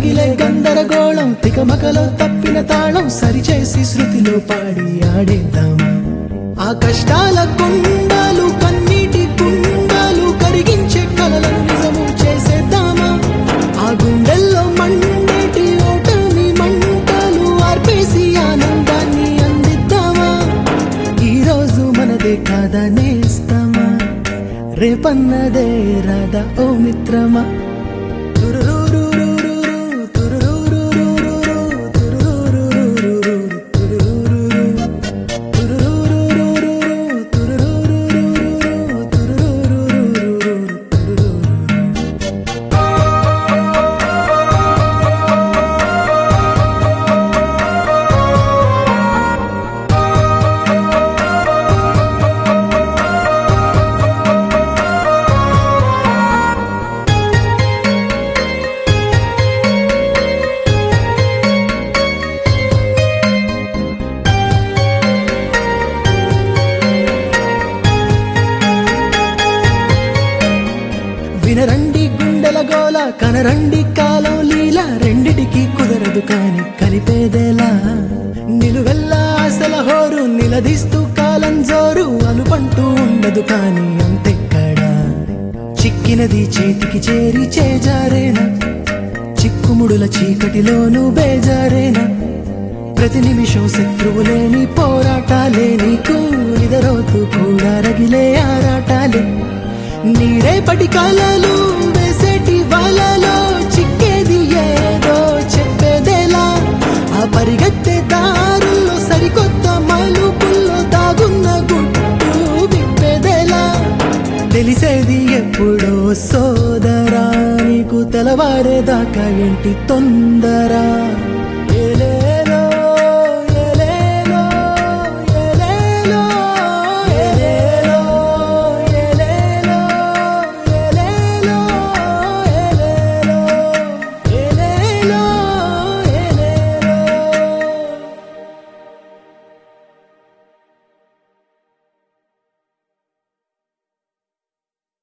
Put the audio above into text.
రగిలే గందరగోళం తికమకలో తప్పిన తాళం సరిచేసి శృతిలో పాడి ఆడేద్దామా ఆ కష్టాల కుండాలు కన్నీటి కుండాలు కరిగించే కలలను నిజము చేసేద్దామా ఆ గుండెల్లో మండేటి ఓటమి మంటలు ఆర్పేసి ఆనందాన్ని అందిద్దామా ఈ రోజు మనదే కాదా నేస్తమా రేపన్నదే రాదా ఓ మిత్రమా తురురురురురురు, తురురురురురురు, తురురురురురురు, తురురురురు. తురురురురురురు, తురురురురురురు, తురురురురురు, తురురురు. వినరండి గుండెల గోల కనరండి కాలం లీల రెండిటికి కుదరదు కాని కలిపేదేలా నిలువెల్లా ఆశల హోరు నిలదీస్తూ కాలం జోరు అలుపంటూ ఉండదు కాని అంతెక్కడా చిక్కినది చేతికి చేరి చేజారేనా చిక్కుముడుల చీకటిలోనూ బేజారేనా ప్రతి నిమిషం శత్రువులేని పోరాటాలే నీకు నిదరోతూ కూడా రగిలే ఆరాటాలే నీరేపటి కాలాలు వేసేటి వాళ్ళలో చిక్కేది ఏదో చెప్పేదేలా ఆ పరిగెత్తే దారుల్లో సరికొత్త మలుపుల్లో దాగున్న గుట్టు విప్పేదేలా తెలిసేది ఎప్పుడో సోదరా నీకు తెలవారేదాకా ఏంటి తొందర